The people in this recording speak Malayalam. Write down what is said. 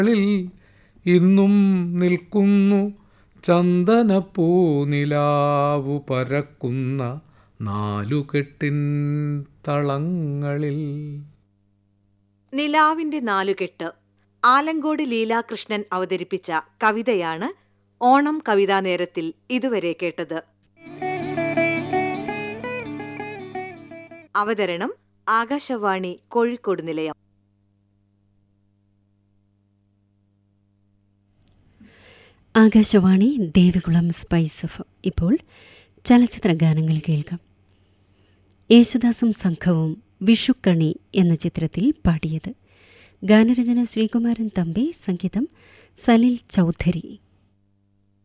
ളിൽ ഇന്നും നിൽക്കുന്നു ചന്ദനപ്പൂ നിലാവു പരക്കുന്ന നാലുകെട്ടിൻ തളങ്ങളിൽ നിലാവിന്റെ നാലുകെട്ട് ആലങ്കോട് ലീലാകൃഷ്ണൻ അവതരിപ്പിച്ച കവിതയാണ് ഓണം കവിതാ നേരത്തിൽ ഇതുവരെ കേട്ടത് അവതരണം ആകാശവാണി കോഴിക്കോട് നിലയം ആകാശവാണി ദേവികുളം സ്പൈസ് എഫ് ഇപ്പോൾ ചലച്ചിത്ര ഗാനങ്ങൾ കേൾക്കാം യേശുദാസും സംഘവും വിഷുക്കണി എന്ന ചിത്രത്തിൽ പാടിയത് ഗാനരചന ശ്രീകുമാരൻ തമ്പി സംഗീതം സലിൽ ചൗധരി